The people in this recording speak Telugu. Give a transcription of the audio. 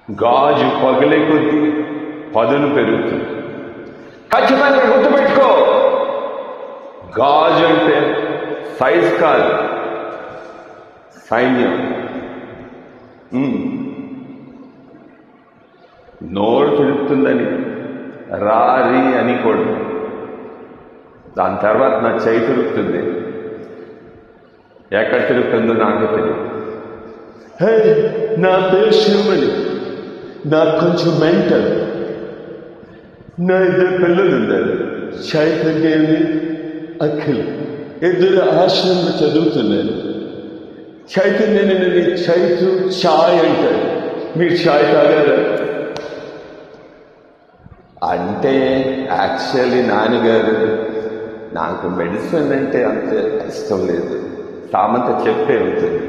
గాజు పగిలే కొద్దీ పదును పెరుగుతుంది ఖచ్చితంగా గుర్తుపెట్టుకో గాజు అంటే సైజ్ కాదు సైన్యం ఉమ్. నోరు తిరుగుతుందని రారి అని కూడా దాని తర్వాత నా చేయి తిరుగుతుంది ఎక్కడ తిరుగుతుందో నాకు తెలియదు హే నా పేరు శివమణి నాకు కొంచెం మెంటల్ నా ఇద్దరు పిల్లలు ఉన్నారు చైతన్యని అఖిల్ ఇద్దరు ఆశ్రమంలో చదువుతున్నారు చైతన్యని నేను చైతు ఛాయ్ అంటారు మీరు ఛాయ్ తాగారా అంటే యాక్చువల్లీ నాన్నగారు నాకు మెడిసిన్ అంటే అంత ఇష్టం లేదు సామంత చెప్పే ఉంటుంది